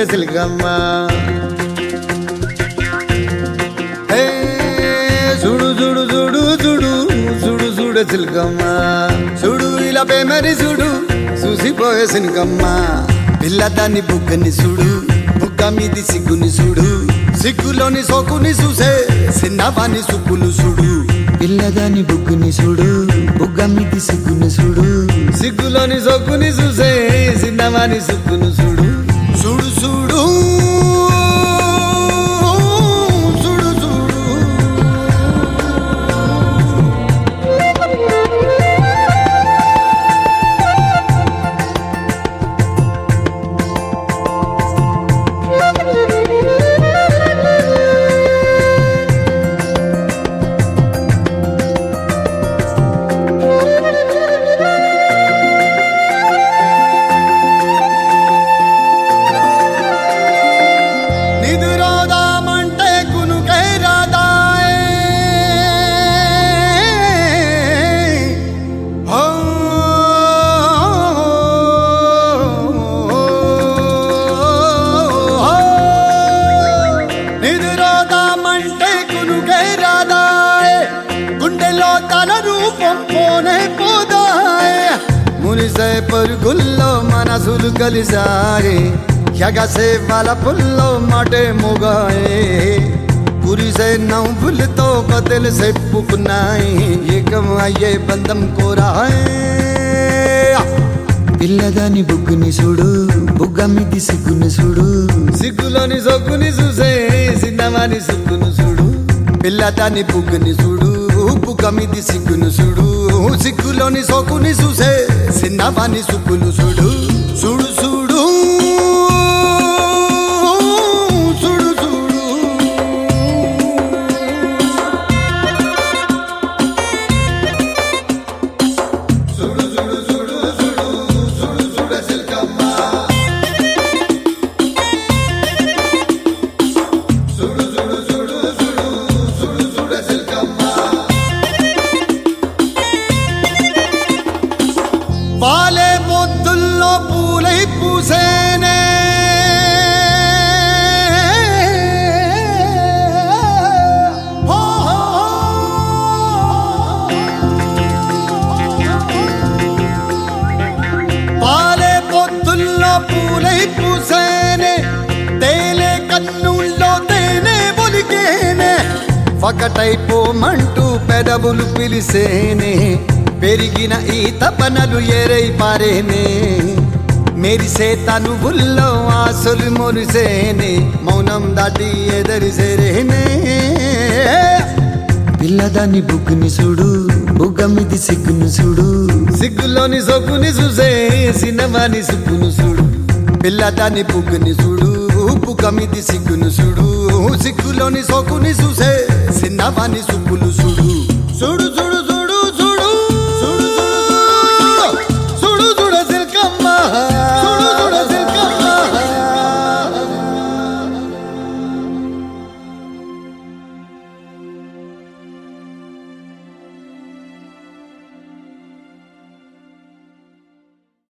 సిల్కమ్మ హే, చూడు చూడు చూడు చూడు చూడు చూడు సిల్కమ్మ చూడు ఇలా పేమరి చూడు చూసిపోయే సినికమ్మ పిల్ల దాన్ని బుగ్గని చూడు బుగ్గ మీది సిగ్గుని చూడు సిగ్గులోని సోకుని చూసే చిన్నవాని సుక్కులు చూడు పిల్లదాని బుగ్గుని చూడు బుగ్గ మీది సిగ్గుని చూడు సిగ్గులోని సోకుని చూసే చిన్నవాని సుక్కును చూడు చూడు చూడు చూడు చూడు నిదురోదామంటే కునుకై రాదాయే హో నిదురోదామంటే కునుకై రాదాయే గుండెలో తన రూపం పోనే పోదాయే మునిసే పరుగుల్లో మనసులు కలిసాయి ఎగసే వలపుల్లో మాటే మొగాయే కురిసే నవ్వులతో కథలు చెప్పుకున్నాయి ఏకం అయ్యే బంధం కోరాయే పిల్లదాని బుగ్గుని చూడు బుగ్గ మీది సిగ్గుని చూడు సిగ్గులోని సొగ్గుని చూసే చిన్నవాని సిగ్గును చూడు పిల్లదాని బుగ్గుని చూడు బుగ్గ మీది సిగ్గును చూడు సిగ్గులోని సొగ్గుని చూసే చిన్నవాని సుగ్గును చూడు చూడు చూడు చూడు చూడు చూడు చూడు చూడు చూడు చూడు చూడు సిల్కమ్మ చూడు చూడు చూడు చూడు చూడు చూడు సిల్కమ్మ పాలే పొద్దుల్లో పూలై పూసేనే హో, హో, పాలే పొద్దుల్లో పూలై పూసేనే తేలే కన్నుల్లో తేనె ఒలికేనే ఒకటైపోమంటూ పెదవులు పిలిసేనే పెరిగిన ఈ తపనలు ఏరై పారేనే మెరిసే తనువుల్లో ఆశలు మొరిసేనే మౌనం దాటి ఎదరిసేరేనే పిల్లదాని బుగ్గుని చూడు బుగ్గ మీది సిగ్గును చూడు సిగ్గులోని సొగ్గుని చూసే సినిమాని సుగ్గును చూడు పిల్లదాని బుగ్గుని చూడు బుగ్గ మీది సిగ్గును చూడు సిగ్గులోని సొగ్గుని చూసే సిన్నవాని సుగ్గులు చూడు చూడు చూడు